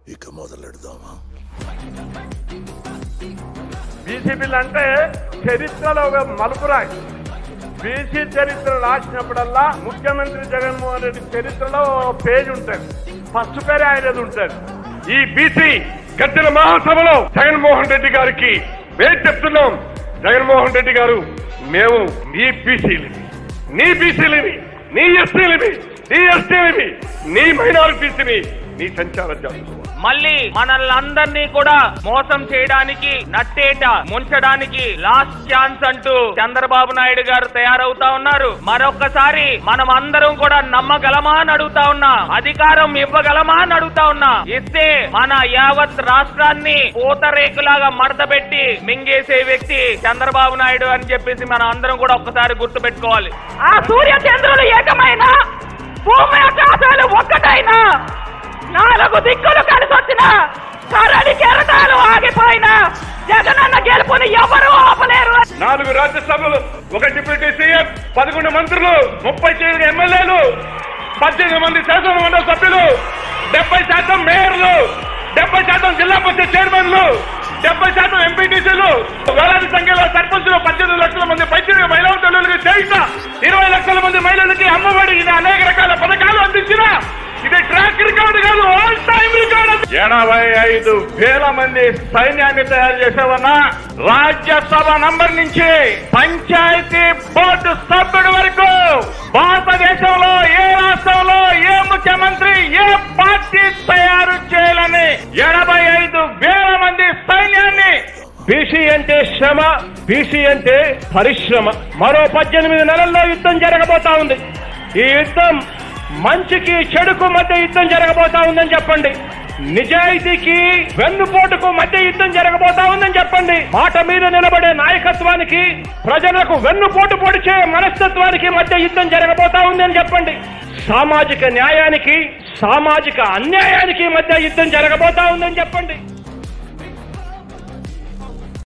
ఇక మొదలెడదామా BC bill అంటే చరిత్రలో ఒక మలుపురాయి బీసీ చరిత్ర రాసినప్పుడల్లా ముఖ్యమంత్రి జగన్మోహన్ రెడ్డి చరిత్రలో ఓ పేజ్ ఉంటుంది ఫస్ట్ పేరే ఆయనది ఉంటుంది ఈ బీసీ గద్దెల మహాసభలో జగన్మోహన్ రెడ్డి గారికి మేము చెప్తున్నాం జగన్మోహన్ రెడ్డి గారు మేము నీ బీసీలని నీ బీసీలని నీ ఎస్సీలని నీ ఎస్టీలని నీ మైనారిటీస్ని నీ సంచార జాతులు మళ్ళీ మనల్ని అందరినీ కూడా మోసం చేయడానికి నట్టేట ముంచడానికి లాస్ట్ ఛాన్స్ అంటూ చంద్రబాబు నాయుడు గారు తయారవుతా ఉన్నారు మరొక్కసారి మనం అందరం కూడా నమ్మగలమా అని అడుగుతా ఉన్నా అధికారం ఇవ్వగలమా అని అడుగుతా ఉన్నా ఇస్తే మన యావత్ రాష్ట్రాన్ని పూతరేకులాగా మడత పెట్టి మింగేసే వ్యక్తి చంద్రబాబు నాయుడు అని చెప్పేసి మనం అందరం కూడా ఒక్కసారి గుర్తు పెట్టుకోవాలి ఆ సూర్య చంద్రులు ఏకమైన భూమి ఆకాశాలు ఒక్కటైనా నాలుగు దిక్కులు కలిసొచ్చిన కరడి కెరటాలు ఆగిపోయిన జగనన్న గెలుపుని ఎవరు ఆపలేరు నాలుగు రాజ్యసభలు ఒక డిప్యూటీ సీఎం పదకొండు మంత్రులు ముప్పై తొమ్మిది ఎమ్మెల్యేలు పద్దెనిమిది మంది శాసన మండలి సభ్యులు డెబ్బై శాతం మేయర్లు డెబ్బై శాతం జిల్లా పరిషత్ చైర్మన్లు డెబ్బై శాతం ఎంపీటీసీలు వేలాది సంఖ్యలో సర్పంచులు పద్దెనిమిది లక్షల మంది పద్దెనిమిది మహిళా తల్లులకు చేసిన ఇరవై లక్షల మంది మహిళలకి అమ్మఒడి ఇది అనేక రకాల పథకాలు అందించిన ఇది ట్రాక్ రికార్డు కాదు ఆల్ టైమ్ రికార్డు ఎనభై ఐదు వేల మంది సైన్యాన్ని తయారు చేసేవన్నా రాజ్యసభ నంబర్ నుంచి పంచాయతీ బోర్డు సభ్యుడి వరకు భారతదేశంలో ఏ రాష్ట్రంలో ఏ ముఖ్యమంత్రి ఏ పార్టీ తయారు చేయాలని ఎనభై ఐదు వేల మంది సైన్యాన్ని బీసీ అంటే శ్రమ బీసీ అంటే పరిశ్రమ మరో పద్దెనిమిది నెలల్లో యుద్ధం జరగబోతా ఉంది ఈ యుద్ధం మంచికి చెడుకు మధ్య యుద్ధం జరగబోతా ఉందని చెప్పండి నిజాయితీకి వెన్నుపోటుకు మధ్య యుద్ధం జరగబోతా ఉందని చెప్పండి మాట మీద నిలబడే నాయకత్వానికి ప్రజలకు వెన్నుపోటు పొడిచే మనస్తత్వానికి మధ్య యుద్ధం జరగబోతా ఉందని చెప్పండి సామాజిక న్యాయానికి సామాజిక అన్యాయానికి మధ్య యుద్ధం జరగబోతా ఉందని చెప్పండి